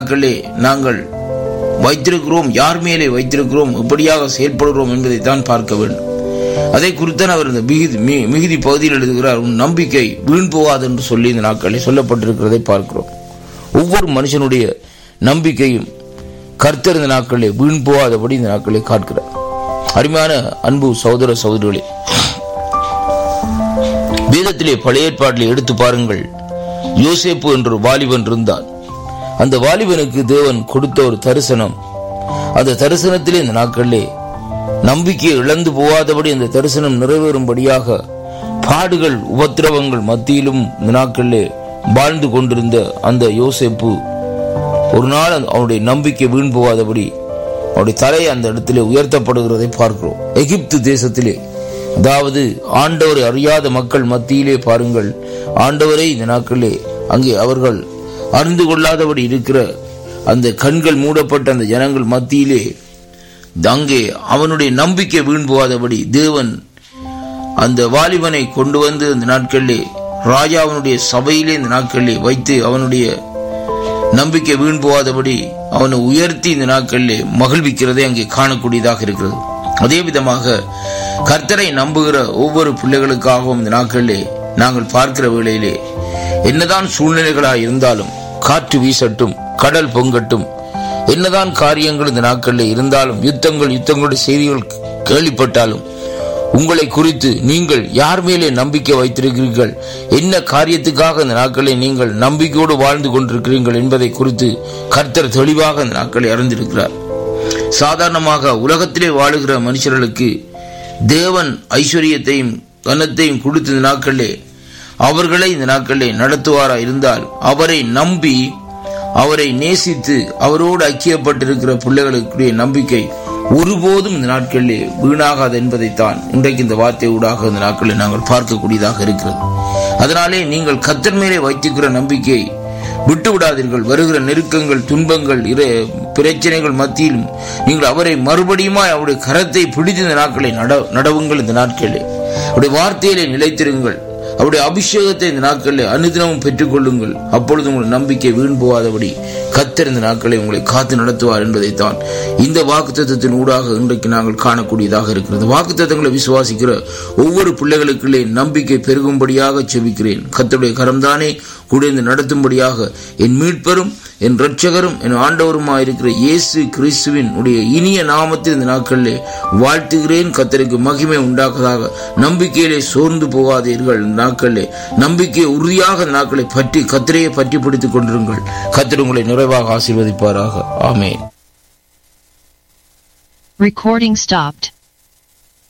நாட்களே நாங்கள் வைத்திருக்கிறோம் யார் மேலே வைத்திருக்கிறோம் எப்படியாக செயல்படுகிறோம் என்பதை தான் பார்க்க வேண்டும் அதை குறித்தான் அவர் இந்த மிகுதி மி- மிகுதி பகுதியில் எழுதுகிறார் உன் நம்பிக்கை வீண் போகாது என்று சொல்லி இந்த நாட்களில் சொல்லப்பட்டிருக்கிறதை பார்க்கிறோம் ஒவ்வொரு மனுஷனுடைய நம்பிக்கையும் கர்த்தர் இந்த நாட்களிலே வீண் போகாதபடி இந்த நாட்களை காட்கிறார் அருமையான அன்பு சகோதர சகோதரிகளே வேதத்திலே பழைய ஏற்பாட்டிலே எடுத்து பாருங்கள் யோசேப்பு என்ற ஒரு வாலிபன் இருந்தான் அந்த வாலிபனுக்கு தேவன் கொடுத்த ஒரு தரிசனம் அந்த தரிசனத்திலே இந்த நாட்களிலே நம்பிக்கையை இழந்து போகாதபடி அந்த தரிசனம் நிறைவேறும்படியாக பாடுகள் உபத்திரவங்கள் மத்தியிலும் இந்த நாட்களிலே வாழ்ந்து கொண்டிருந்த அந்த யோசேப்பு ஒரு நாள் அந்த- அவனுடைய நம்பிக்கை வீண் போகாதபடி அவருடைய தலை அந்த இடத்திலே உயர்த்தப்படுகிறதை பார்க்கிறோம் எகிப்து தேசத்திலே அதாவது ஆண்டவரை அறியாத மக்கள் மத்தியிலே பாருங்கள் ஆண்டவரை இந்த நாட்களிலே அங்கே அவர்கள் அறிந்து கொள்ளாதபடி இருக்கிற அந்த கண்கள் மூடப்பட்ட அந்த ஜனங்கள் மத்தியிலே அங்கே அவனுடைய நம்பிக்கை வீண் போகாதபடி தேவன் அந்த வாலிபனை கொண்டு வந்து அந்த நாட்களிலே ராஜாவினுடைய சபையிலே இந்த நாட்களிலே வைத்து அவனுடைய நம்பிக்கை வீண் போகாதபடி அவனை உயர்த்தி இந்த நாட்களிலே மகிழ்விக்கிறதை அங்கே காணக்கூடியதாக இருக்கிறது அதே விதமாக கர்த்தரை நம்புகிற ஒவ்வொரு பிள்ளைகளுக்காகவும் இந்த நாட்களிலே நாங்கள் பார்க்கிற வேளையிலே என்னதான் சூழ்நிலைகளாக இருந்தாலும் காற்று வீசட்டும் கடல் பொங்கட்டும் என்னதான் காரியங்கள் இந்த நாட்களில் இருந்தாலும் யுத்தங்கள் யுத்தங்களுடைய செய்திகள் கேள்விப்பட்டாலும் உங்களை குறித்து நீங்கள் யார் மேலே நம்பிக்கை வைத்திருக்கிறீர்கள் என்ன காரியத்துக்காக இந்த நாட்களை நீங்கள் நம்பிக்கையோடு வாழ்ந்து கொண்டிருக்கிறீர்கள் என்பதை குறித்து கர்த்தர் தெளிவாக இந்த நாட்களை அறிந்திருக்கிறார் சாதாரணமாக உலகத்திலே வாழுகிற மனுஷர்களுக்கு தேவன் ஐஸ்வர்யத்தையும் கனத்தையும் கொடுத்த இந்த நாட்களிலே அவர்களை இந்த நாட்களிலே நடத்துவாரா இருந்தால் அவரை நம்பி அவரை நேசித்து அவரோடு ஐக்கியப்பட்டிருக்கிற பிள்ளைகளுக்குரிய நம்பிக்கை ஒருபோதும் இந்த நாட்களிலே வீணாகாது என்பதைத்தான் இன்றைக்கு இந்த வார்த்தை ஊடாக இந்த நாட்களில் நாங்கள் பார்க்கக்கூடியதாக இருக்கிறது அதனாலே நீங்கள் கத்தர் மேலே வைத்திருக்கிற நம்பிக்கையை விட்டு விடாதீர்கள் வருகிற நெருக்கங்கள் துன்பங்கள் இர பிரச்சனைகள் மத்தியிலும் நீங்கள் அவரை மறுபடியுமா அவருடைய கரத்தை பிடித்து இந்த நாட்களை நட நடவுங்கள் இந்த நாட்களிலே அவருடைய வார்த்தையிலே நிலைத்திருங்கள் அவருடைய அபிஷேகத்தை இந்த நாட்களில் அனுதினமும் பெற்றுக்கொள்ளுங்கள் அப்பொழுது உங்கள் நம்பிக்கை வீண் போகாதபடி கத்தர் இந்த நாட்களை உங்களை காத்து நடத்துவார் என்பதைத்தான் இந்த வாக்குத்தத்தத்தின் ஊடாக இன்றைக்கு நாங்கள் காணக்கூடியதாக இருக்கிறது வாக்குத்தத்தங்களை விசுவாசிக்கிற ஒவ்வொரு பிள்ளைகளுக்குள்ளே நம்பிக்கை பெருகும்படியாக செபிக்கிறேன் கத்தருடைய கரம்தானே குடைந்து நடத்தும்படியாக என் மீட்பரும் என் இரட்சகரும் என் ஆண்டவருமாய் இருக்கிற இயேசு கிறிஸ்துவின் உடைய இனிய நாமத்தில் இந்த நாட்களிலே வாழ்த்துகிறேன் கத்தருக்கு மகிமை உண்டாக்குவதாக நம்பிக்கையிலே சோர்ந்து போகாதீர்கள் இந்த நாட்களிலே நம்பிக்கையை உறுதியாக இந்த நாட்களை பற்றி கத்திரையை பற்றி பிடித்துக் கொண்டிருங்கள் கத்திர உங்களை நிறைவாக ஆசீர்வதிப்பாராக ஆமென் Recording stopped.